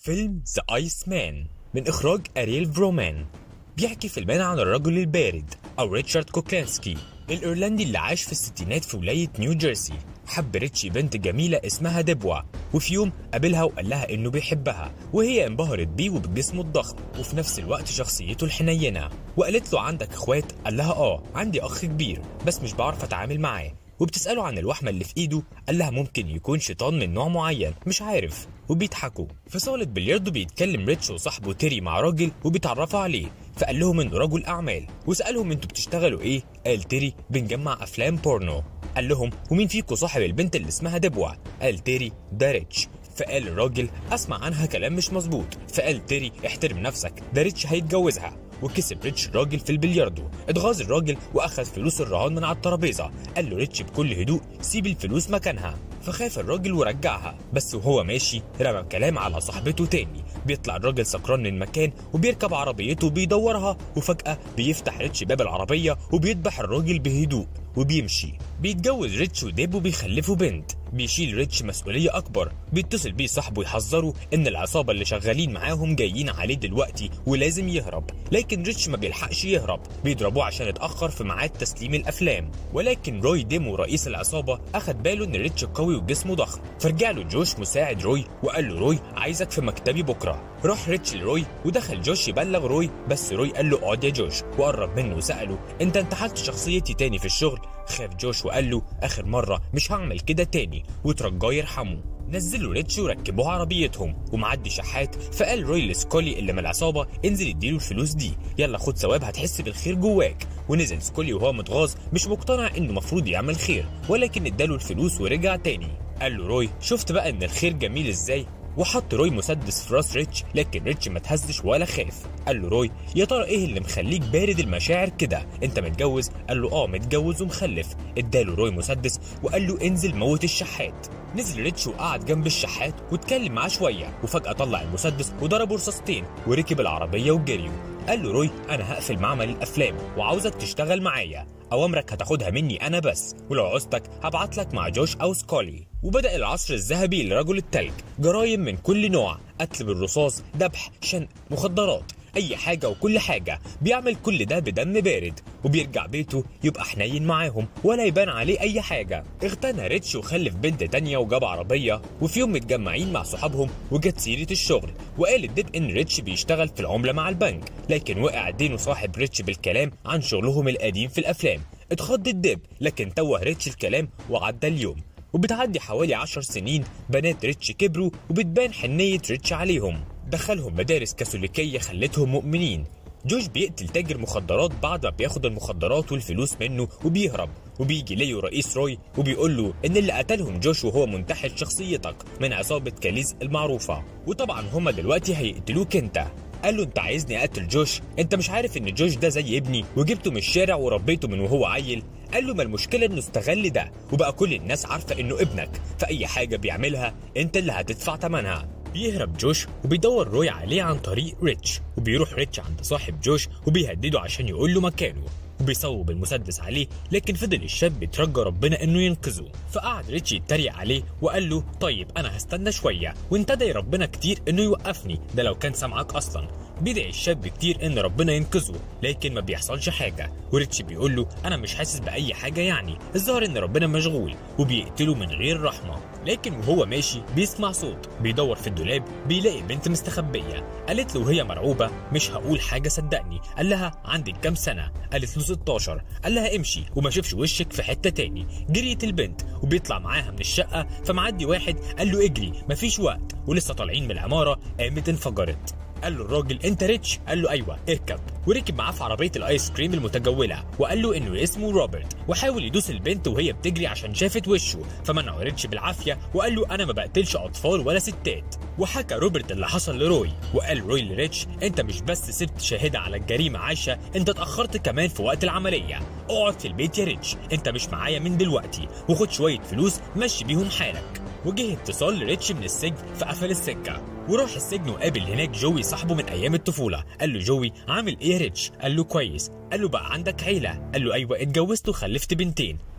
فيلم ذا ايس مان من إخراج أريل برومان بيحكي فيلمان عن الرجل البارد أو ريتشارد كوكلانسكي الإيرلندي اللي عاش في الستينات في ولاية نيو جيرسي حب ريتشي بنت جميلة اسمها ديبوا وفي يوم قابلها وقال لها إنه بيحبها وهي انبهرت بيه وبجسمه الضخم وفي نفس الوقت شخصيته الحنينة وقالت له عندك إخوات؟ قال لها آه عندي أخ كبير بس مش بعرف أتعامل معاه وبتسأله عن الوحمة اللي في إيده قال لها ممكن يكون شيطان من نوع معين مش عارف وبيضحكوا في صالة بلياردو بيتكلم ريتش وصاحبه تيري مع راجل وبيتعرفوا عليه فقال لهم انه رجل اعمال وسالهم انتوا بتشتغلوا ايه قال تيري بنجمع افلام بورنو قال لهم ومين فيكم صاحب البنت اللي اسمها دبوة قال تيري ده ريتش فقال الراجل اسمع عنها كلام مش مظبوط فقال تيري احترم نفسك ده ريتش هيتجوزها وكسب ريتش الراجل في البلياردو اتغاظ الراجل واخذ فلوس الرهان من على الترابيزه قال له ريتش بكل هدوء سيب الفلوس مكانها فخاف الراجل ورجعها بس وهو ماشي رمى كلام على صاحبته تاني بيطلع الراجل سكران من المكان وبيركب عربيته بيدورها وفجأة بيفتح ريتش باب العربية وبيذبح الراجل بهدوء وبيمشي بيتجوز ريتش وديب وبيخلفوا بنت بيشيل ريتش مسؤولية أكبر بيتصل بيه صاحبه يحذره إن العصابة اللي شغالين معاهم جايين عليه دلوقتي ولازم يهرب لكن ريتش ما بيلحقش يهرب بيضربوه عشان اتأخر في ميعاد تسليم الأفلام ولكن روي ديمو رئيس العصابة أخد باله إن ريتش قوي وجسمه ضخم فرجع له جوش مساعد روي وقال له روي عايزك في مكتبي بكرة راح ريتش لروي ودخل جوش يبلغ روي بس روي قال له اقعد يا جوش وقرب منه وسأله انت انتحلت شخصيتي تاني في الشغل خاف جوش وقال له اخر مرة مش هعمل كده تاني وترجاه يرحمه نزلوا ريتش وركبوه عربيتهم ومعدي شحات فقال روي لسكولي اللي من العصابة انزل اديله الفلوس دي يلا خد ثواب هتحس بالخير جواك ونزل سكولي وهو متغاظ مش مقتنع انه مفروض يعمل خير ولكن اداله الفلوس ورجع تاني قال له روي شفت بقى ان الخير جميل ازاي وحط روي مسدس في راس ريتش لكن ريتش ما تهزش ولا خاف قال له روي يا ترى ايه اللي مخليك بارد المشاعر كده انت متجوز قال له اه متجوز ومخلف اداله روي مسدس وقال له انزل موت الشحات نزل ريتش وقعد جنب الشحات واتكلم معاه شويه وفجاه طلع المسدس وضربه رصاصتين وركب العربيه وجريوا قال له روي انا هقفل معمل الافلام وعاوزك تشتغل معايا اوامرك هتاخدها مني انا بس ولو عوزتك هبعت لك مع جوش او سكولي وبدا العصر الذهبي لرجل التلج جرايم من كل نوع قتل بالرصاص ذبح شنق مخدرات اي حاجه وكل حاجه بيعمل كل ده بدم بارد وبيرجع بيته يبقى حنين معاهم ولا يبان عليه اي حاجه اغتنى ريتش وخلف بنت تانية وجاب عربيه وفي يوم متجمعين مع صحابهم وجت سيره الشغل وقال الدب ان ريتش بيشتغل في العمله مع البنك لكن وقع دينه صاحب ريتش بالكلام عن شغلهم القديم في الافلام اتخض الدب لكن توه ريتش الكلام وعدى اليوم وبتعدي حوالي عشر سنين بنات ريتش كبروا وبتبان حنية ريتش عليهم دخلهم مدارس كاثوليكية خلتهم مؤمنين جوش بيقتل تاجر مخدرات بعد ما بياخد المخدرات والفلوس منه وبيهرب وبيجي ليو رئيس روي وبيقول له ان اللي قتلهم جوش وهو منتحل شخصيتك من عصابة كاليز المعروفة وطبعا هما دلوقتي هيقتلوك انت قال له انت عايزني اقتل جوش انت مش عارف ان جوش ده زي ابني وجبته من الشارع وربيته من وهو عيل قال له ما المشكله انه استغل ده وبقى كل الناس عارفه انه ابنك فاي حاجه بيعملها انت اللي هتدفع ثمنها بيهرب جوش وبيدور روي عليه عن طريق ريتش وبيروح ريتش عند صاحب جوش وبيهدده عشان يقول له مكانه وبيصوب المسدس عليه لكن فضل الشاب يترجى ربنا انه ينقذه فقعد ريتش يتريق عليه وقال له طيب انا هستنى شويه وانت ادعي ربنا كتير انه يوقفني ده لو كان سامعك اصلا بيدعي الشاب كتير ان ربنا ينقذه لكن ما بيحصلش حاجه وريتش بيقول له انا مش حاسس باي حاجه يعني الظاهر ان ربنا مشغول وبيقتله من غير رحمه لكن وهو ماشي بيسمع صوت بيدور في الدولاب بيلاقي بنت مستخبيه قالت له وهي مرعوبه مش هقول حاجه صدقني قال لها عندك كام سنه قالت له 16 قال لها امشي وما شوفش وشك في حته تاني جريت البنت وبيطلع معاها من الشقه فمعدي واحد قال له اجري مفيش وقت ولسه طالعين من العماره قامت انفجرت قال له الراجل انت ريتش قال له ايوه اركب وركب معاه في عربيه الايس كريم المتجوله وقال له انه اسمه روبرت وحاول يدوس البنت وهي بتجري عشان شافت وشه فمنعه ريتش بالعافيه وقال له انا ما بقتلش اطفال ولا ستات وحكى روبرت اللي حصل لروي وقال روي لريتش انت مش بس سبت شاهده على الجريمه عايشه انت اتاخرت كمان في وقت العمليه اقعد في البيت يا ريتش انت مش معايا من دلوقتي وخد شويه فلوس مشي بيهم حالك وجه اتصال لريتش من السجن فقفل السكه وراح السجن وقابل هناك جوي صاحبه من ايام الطفوله قال له جوي عامل ايه يا ريتش قال له كويس قال له بقى عندك عيله قال له ايوه اتجوزت وخلفت بنتين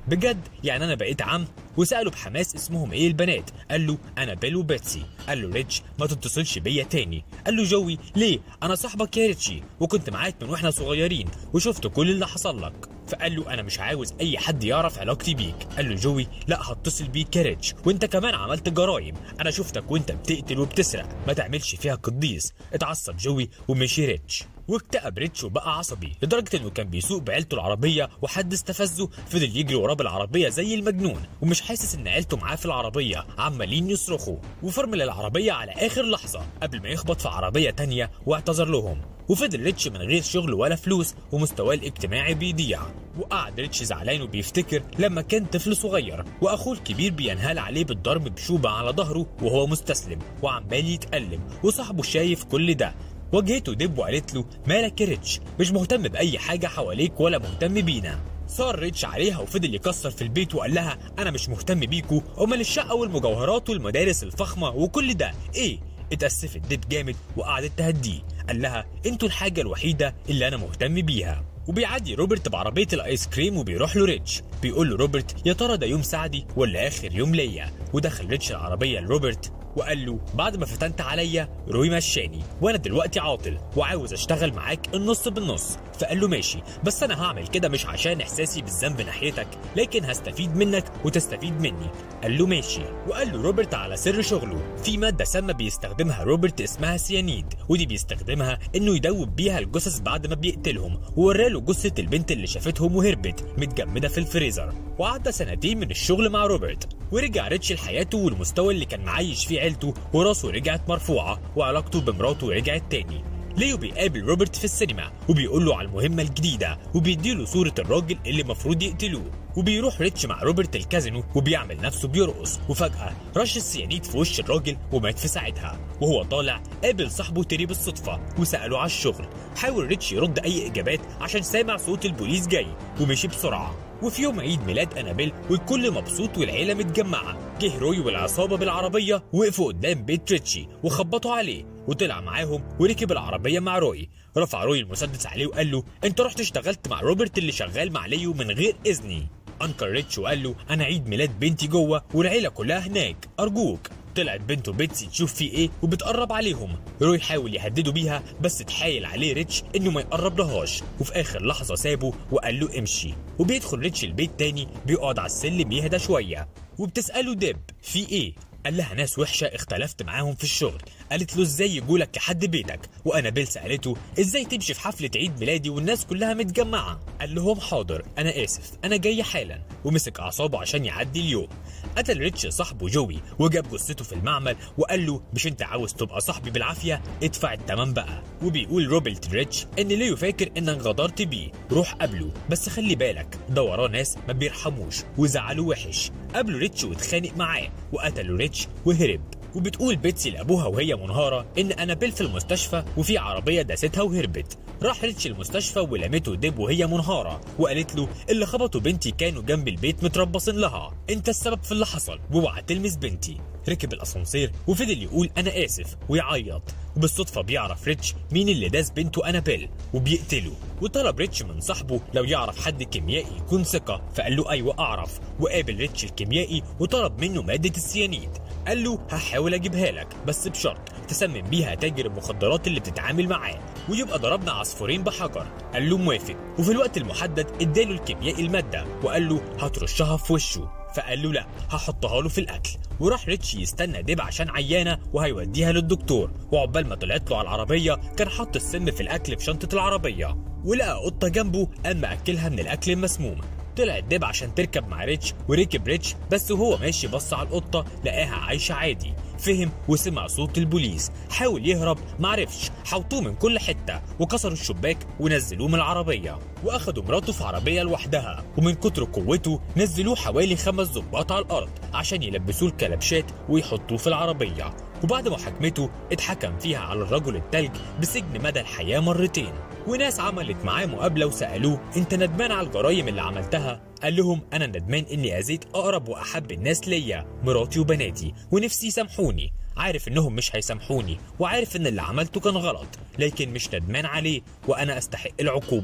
بجد يعني انا بقيت عم وساله بحماس اسمهم ايه البنات قال له انا بيل وبيتسي قال له ريتش ما تتصلش بيا تاني قال له جوي ليه انا صاحبك يا ريتشي وكنت معاك من واحنا صغيرين وشفت كل اللي حصل لك فقال له انا مش عاوز اي حد يعرف علاقتي بيك قال له جوي لا هتصل بيك يا ريتش وانت كمان عملت جرايم انا شفتك وانت بتقتل وبتسرق ما تعملش فيها قديس اتعصب جوي ومشي ريتش واكتئب ريتش وبقى عصبي لدرجة انه كان بيسوق بعيلته العربية وحد استفزه فضل يجري وراه بالعربية زي المجنون ومش حاسس ان عيلته معاه في العربية عمالين يصرخوا وفرمل العربية على اخر لحظة قبل ما يخبط في عربية تانية واعتذر لهم وفضل ريتش من غير شغل ولا فلوس ومستواه الاجتماعي بيضيع وقعد ريتش زعلان وبيفتكر لما كان طفل صغير واخوه الكبير بينهال عليه بالضرب بشوبة على ظهره وهو مستسلم وعمال يتألم وصاحبه شايف كل ده واجهته دب وقالت له مالك يا ريتش مش مهتم بأي حاجة حواليك ولا مهتم بينا صار ريتش عليها وفضل يكسر في البيت وقال لها انا مش مهتم بيكو امال الشقه والمجوهرات والمدارس الفخمه وكل ده ايه اتأسفت دب جامد وقعدت تهديه قال لها انتوا الحاجه الوحيده اللي انا مهتم بيها وبيعدي روبرت بعربية الآيس كريم وبيروح له ريتش بيقول له روبرت يا ترى ده يوم سعدي ولا آخر يوم ليا ودخل ريتش العربية لروبرت وقال له بعد ما فتنت عليا روي مشاني وانا دلوقتي عاطل وعاوز اشتغل معاك النص بالنص فقال له ماشي بس انا هعمل كده مش عشان احساسي بالذنب ناحيتك لكن هستفيد منك وتستفيد مني قال له ماشي وقال له روبرت على سر شغله في ماده سامه بيستخدمها روبرت اسمها سيانيد ودي بيستخدمها انه يدوب بيها الجثث بعد ما بيقتلهم ووراله جثه البنت اللي شافتهم وهربت متجمده في الفريزر وعدى سنتين من الشغل مع روبرت ورجع ريتش لحياته والمستوى اللي كان معايش فيه عيلته وراسه رجعت مرفوعه وعلاقته بمراته رجعت تاني ليو بيقابل روبرت في السينما وبيقول له على المهمة الجديدة وبيديله صورة الراجل اللي المفروض يقتلوه وبيروح ريتش مع روبرت الكازينو وبيعمل نفسه بيرقص وفجأة رش السيانيد في وش الراجل ومات في ساعتها وهو طالع قابل صاحبه تيري بالصدفة وسأله على الشغل حاول ريتش يرد أي إجابات عشان سامع صوت البوليس جاي ومشي بسرعة وفي يوم عيد ميلاد أنابيل والكل مبسوط والعيلة متجمعة جه روي والعصابة بالعربية وقفوا قدام بيت ريتشي وخبطوا عليه وطلع معاهم وركب العربية مع روي رفع روي المسدس عليه وقال له انت رحت اشتغلت مع روبرت اللي شغال مع ليو من غير اذني انكر ريتش وقال له انا عيد ميلاد بنتي جوه والعيله كلها هناك ارجوك طلعت بنته بيتسي تشوف فيه ايه وبتقرب عليهم روي حاول يهدده بيها بس اتحايل عليه ريتش انه ما يقرب لهاش وفي اخر لحظه سابه وقال له امشي وبيدخل ريتش البيت تاني بيقعد على السلم يهدى شويه وبتساله دب في ايه قال لها ناس وحشه اختلفت معاهم في الشغل قالت له ازاي يجولك لحد بيتك وانابيل سالته ازاي تمشي في حفله عيد ميلادي والناس كلها متجمعه قال لهم حاضر انا اسف انا جاي حالا ومسك اعصابه عشان يعدي اليوم قتل ريتش صاحبه جوي وجاب جثته في المعمل وقال له مش انت عاوز تبقى صاحبي بالعافيه ادفع التمن بقى وبيقول روبرت ريتش ان ليو فاكر انك غدرت بيه روح قابله بس خلي بالك ده وراه ناس ما بيرحموش وزعلوا وحش قابله ريتش واتخانق معاه وقتلوا ريتش وهرب وبتقول بيتسي لابوها وهي منهاره ان انابيل في المستشفى وفي عربيه داستها وهربت راح ريتش المستشفى ولمته ديب وهي منهاره وقالت له اللي خبطوا بنتي كانوا جنب البيت متربصين لها انت السبب في اللي حصل واوعى تلمس بنتي ركب الاسانسير وفضل يقول انا اسف ويعيط وبالصدفة بيعرف ريتش مين اللي داس بنته أنابيل وبيقتله وطلب ريتش من صاحبه لو يعرف حد كيميائي يكون ثقة فقال له أيوة أعرف وقابل ريتش الكيميائي وطلب منه مادة السيانيد قال له هحاول أجيبها لك بس بشرط تسمم بيها تاجر المخدرات اللي بتتعامل معاه ويبقى ضربنا عصفورين بحجر قال له موافق وفي الوقت المحدد اداله الكيميائي المادة وقال له هترشها في وشه فقال له لا هحطها له في الاكل وراح ريتش يستنى ديب عشان عيانه وهيوديها للدكتور وعقبال ما طلعت له على العربيه كان حط السم في الاكل في شنطه العربيه ولقى قطه جنبه قام ماكلها من الاكل المسموم طلعت ديب عشان تركب مع ريتش وركب ريتش بس وهو ماشي بص على القطه لقاها عايشه عادي فهم وسمع صوت البوليس حاول يهرب معرفش حوطوه من كل حته وكسروا الشباك ونزلوه من العربيه واخدوا مراته في عربيه لوحدها ومن كتر قوته نزلوه حوالي خمس ظباط على الارض عشان يلبسوه الكلبشات ويحطوه في العربيه وبعد محاكمته اتحكم فيها على الرجل التلج بسجن مدى الحياه مرتين وناس عملت معاه مقابله وسالوه انت ندمان على الجرايم اللي عملتها قال لهم انا ندمان اني اذيت اقرب واحب الناس ليا مراتي وبناتي ونفسي يسامحوني عارف انهم مش هيسامحوني وعارف ان اللي عملته كان غلط لكن مش ندمان عليه وانا استحق العقوبه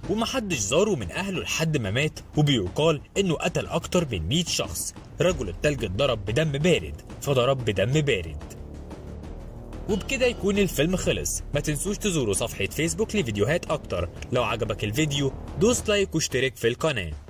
ومحدش زاره من أهله لحد ما مات وبيقال إنه قتل أكتر من 100 شخص رجل التلج اتضرب بدم بارد فضرب بدم بارد وبكده يكون الفيلم خلص ما تنسوش تزوروا صفحة فيسبوك لفيديوهات أكتر لو عجبك الفيديو دوس لايك واشترك في القناة